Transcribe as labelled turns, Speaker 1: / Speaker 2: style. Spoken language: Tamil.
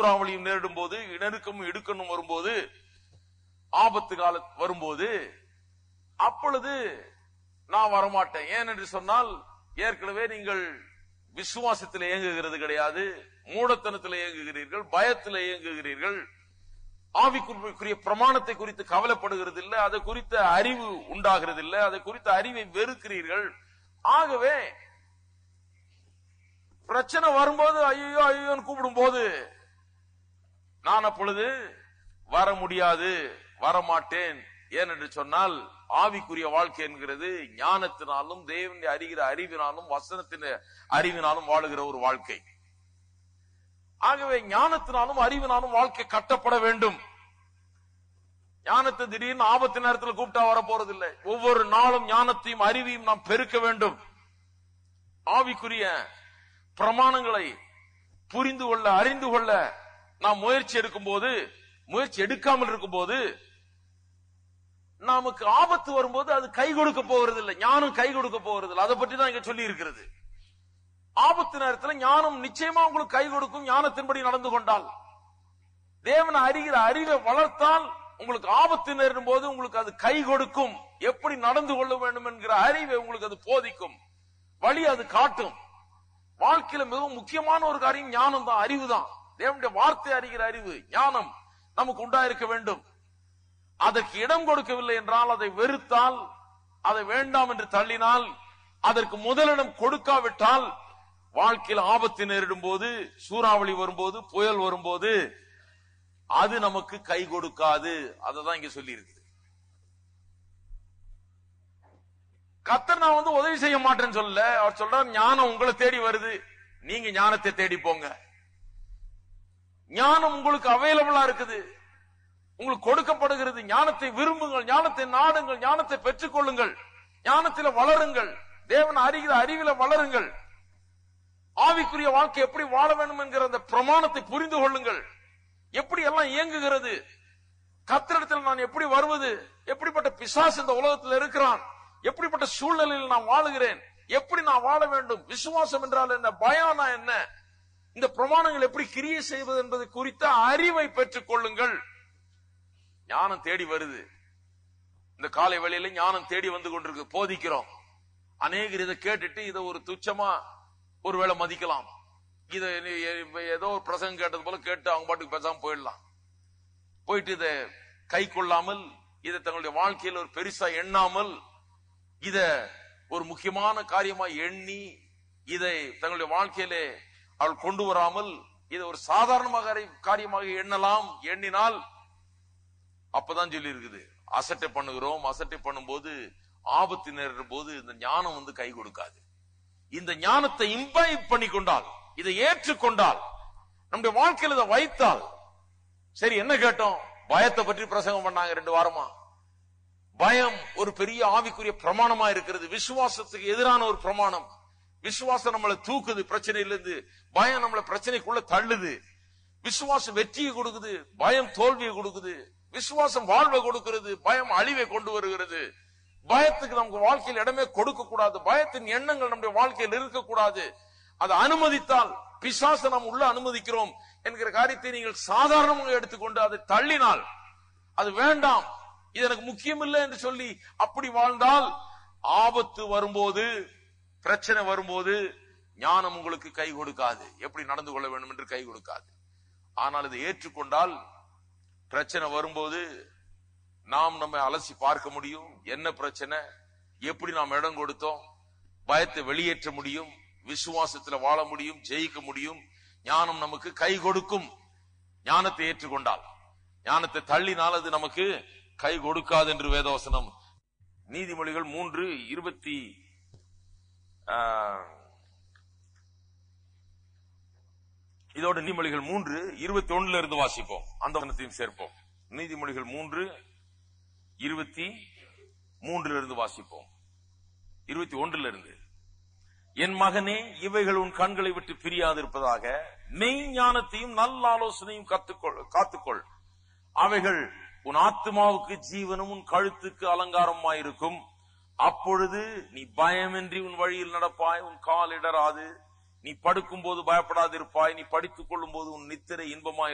Speaker 1: சூறாவளியும் நேரிடும் போது நெருக்கமும் இடுக்கணும் வரும்போது ஆபத்து கால வரும்போது அப்பொழுது நான் வரமாட்டேன் ஏன் என்று சொன்னால் ஏற்கனவே நீங்கள் விசுவாசத்தில் இயங்குகிறது கிடையாது மூடத்தனத்தில் இயங்குகிறீர்கள் பயத்தில் இயங்குகிறீர்கள் ஆவிக்குரிய பிரமாணத்தை குறித்து கவலைப்படுகிறது இல்லை அதை குறித்த அறிவு உண்டாகிறது இல்லை அதை குறித்த அறிவை வெறுக்கிறீர்கள் ஆகவே பிரச்சனை வரும்போது ஐயோ ஐயோன்னு கூப்பிடும் போது நான் அப்பொழுது வர முடியாது வரமாட்டேன் ஏனென்று சொன்னால் ஆவிக்குரிய வாழ்க்கை என்கிறது ஞானத்தினாலும் தேவனை அறிகிற அறிவினாலும் வசனத்தின் அறிவினாலும் வாழுகிற ஒரு வாழ்க்கை ஆகவே ஞானத்தினாலும் அறிவினாலும் வாழ்க்கை கட்டப்பட வேண்டும் ஞானத்தை திடீர்னு ஆபத்து நேரத்தில் கூப்பிட்டா வர போறதில்லை ஒவ்வொரு நாளும் ஞானத்தையும் அறிவையும் நாம் பெருக்க வேண்டும் ஆவிக்குரிய பிரமாணங்களை புரிந்து கொள்ள அறிந்து கொள்ள நாம் முயற்சி எடுக்கும் போது முயற்சி எடுக்காமல் இருக்கும் போது நமக்கு ஆபத்து வரும்போது அது கை கொடுக்க போகிறது இல்லை ஞானம் கை கொடுக்க போகிறது இல்லை அதை பற்றி தான் இங்க சொல்லி இருக்கிறது ஆபத்து நேரத்தில் ஞானம் நிச்சயமா உங்களுக்கு கை கொடுக்கும் ஞானத்தின்படி நடந்து கொண்டால் தேவனை அறிகிற அறிவை வளர்த்தால் உங்களுக்கு ஆபத்து நேரிடும் போது உங்களுக்கு அது கை கொடுக்கும் எப்படி நடந்து கொள்ள வேண்டும் என்கிற அறிவை உங்களுக்கு அது போதிக்கும் வழி அது காட்டும் வாழ்க்கையில மிகவும் முக்கியமான ஒரு காரியம் ஞானம் தான் அறிவு தான் தேவனுடைய வார்த்தை அறிகிற அறிவு ஞானம் நமக்கு உண்டாயிருக்க வேண்டும் அதற்கு இடம் கொடுக்கவில்லை என்றால் அதை வெறுத்தால் அதை வேண்டாம் என்று தள்ளினால் அதற்கு முதலிடம் கொடுக்காவிட்டால் வாழ்க்கையில் ஆபத்து நேரிடும் போது சூறாவளி வரும்போது புயல் வரும்போது அது நமக்கு கை கொடுக்காது அததான் இங்க சொல்லி இருக்குது கத்தர் நான் வந்து உதவி செய்ய மாட்டேன்னு சொல்லல அவர் சொல்றார் ஞானம் உங்களை தேடி வருது நீங்க ஞானத்தை தேடி போங்க ஞானம் உங்களுக்கு அவைலபிளா இருக்குது உங்களுக்கு கொடுக்கப்படுகிறது ஞானத்தை விரும்புங்கள் ஞானத்தை நாடுங்கள் ஞானத்தை பெற்றுக் கொள்ளுங்கள் ஞானத்தில வளருங்கள் தேவன் அறிகிற அறிவில வளருங்கள் ஆவிக்குரிய வாழ்க்கை எப்படி வாழ வேண்டும் என்கிற அந்த பிரமாணத்தை புரிந்து கொள்ளுங்கள் எப்படி எல்லாம் இயங்குகிறது கத்திரிடத்தில் நான் எப்படி வருவது எப்படிப்பட்ட பிசாசு இந்த உலகத்தில் இருக்கிறான் எப்படிப்பட்ட சூழ்நிலையில் நான் வாழுகிறேன் எப்படி நான் வாழ வேண்டும் விசுவாசம் என்றால் என்ன பயானா என்ன இந்த பிரமாணங்கள் எப்படி கிரியை செய்வது என்பது குறித்த அறிவை பெற்றுக் கொள்ளுங்கள் ஞானம் தேடி வருது இந்த காலை வேளையில ஞானம் தேடி வந்து கொண்டிருக்கு போதிக்கிறோம் அநேகர் இதை கேட்டுட்டு இதை ஒரு துச்சமா ஒருவேளை மதிக்கலாம் இதை ஏதோ ஒரு பிரசங்கம் கேட்டது போல கேட்டு அவங்க பாட்டுக்கு பேசாம போயிடலாம் போயிட்டு இதை கை கொள்ளாமல் இதை தங்களுடைய வாழ்க்கையில் ஒரு பெருசா எண்ணாமல் இத ஒரு முக்கியமான காரியமா எண்ணி இதை தங்களுடைய வாழ்க்கையிலே அவள் கொண்டு வராமல் இதை ஒரு சாதாரணமாக காரியமாக எண்ணலாம் எண்ணினால் அப்பதான் சொல்லி இருக்குது அசட்டை பண்ணுகிறோம் அசட்டை பண்ணும்போது ஆபத்து நேரிடும் போது இந்த ஞானம் வந்து கை கொடுக்காது இந்த ஞானத்தை இம்பைப் பண்ணி கொண்டால் இதை ஏற்றுக்கொண்டால் நம்முடைய வாழ்க்கையில் இதை வைத்தால் சரி என்ன கேட்டோம் பயத்தை பற்றி பிரசங்கம் பண்ணாங்க ரெண்டு வாரமா பயம் ஒரு பெரிய ஆவிக்குரிய பிரமாணமா இருக்கிறது விசுவாசத்துக்கு எதிரான ஒரு பிரமாணம் விசுவாசம் நம்மளை தூக்குது பிரச்சனையிலிருந்து பயம் நம்மளை பிரச்சனைக்குள்ள தள்ளுது விசுவாசம் வெற்றியை கொடுக்குது பயம் தோல்வியை கொடுக்குது விசுவாசம் வாழ்வை கொடுக்கிறது பயம் அழிவை கொண்டு வருகிறது பயத்துக்கு நமக்கு வாழ்க்கையில் இடமே கொடுக்க கூடாது பயத்தின் எண்ணங்கள் நம்முடைய வாழ்க்கையில் இருக்கக்கூடாது அதை அனுமதித்தால் பிசாச நாம் உள்ள அனுமதிக்கிறோம் என்கிற காரியத்தை நீங்கள் சாதாரணமாக எடுத்துக்கொண்டு அதை தள்ளினால் அது வேண்டாம் இது எனக்கு முக்கியம் இல்லை என்று சொல்லி அப்படி வாழ்ந்தால் ஆபத்து வரும்போது பிரச்சனை வரும்போது ஞானம் உங்களுக்கு கை கொடுக்காது எப்படி நடந்து கொள்ள வேண்டும் என்று கை கொடுக்காது ஆனால் இதை ஏற்றுக்கொண்டால் பிரச்சனை வரும்போது நாம் நம்ம அலசி பார்க்க முடியும் என்ன பிரச்சனை எப்படி நாம் இடம் கொடுத்தோம் பயத்தை வெளியேற்ற முடியும் விசுவாசத்துல வாழ முடியும் ஜெயிக்க முடியும் ஞானம் நமக்கு கை கொடுக்கும் ஞானத்தை ஏற்றுக்கொண்டால் ஞானத்தை தள்ளினால் அது நமக்கு கை கொடுக்காது என்று வேதவசனம் நீதிமொழிகள் மூன்று இருபத்தி இதோட நீதிமொழிகள் மூன்று இருபத்தி ஒண்ணுல இருந்து வாசிப்போம் அந்த வசனத்தையும் சேர்ப்போம் நீதிமொழிகள் மூன்று இருபத்தி மூன்றுல இருந்து வாசிப்போம் இருபத்தி ஒன்றுல இருந்து என் மகனே இவைகள் உன் கண்களை விட்டு பிரியாதிருப்பதாக மெய் ஞானத்தையும் நல்ல ஆலோசனையும் கத்துக்கொள் காத்துக்கொள் அவைகள் உன் ஆத்மாவுக்கு ஜீவனும் உன் கழுத்துக்கு அலங்காரமாயிருக்கும் அப்பொழுது நீ பயமின்றி உன் வழியில் நடப்பாய் உன் கால் இடராது நீ படுக்கும் போது பயப்படாதிருப்பாய் நீ படித்துக் கொள்ளும் போது உன் நித்திரை இன்பமாய்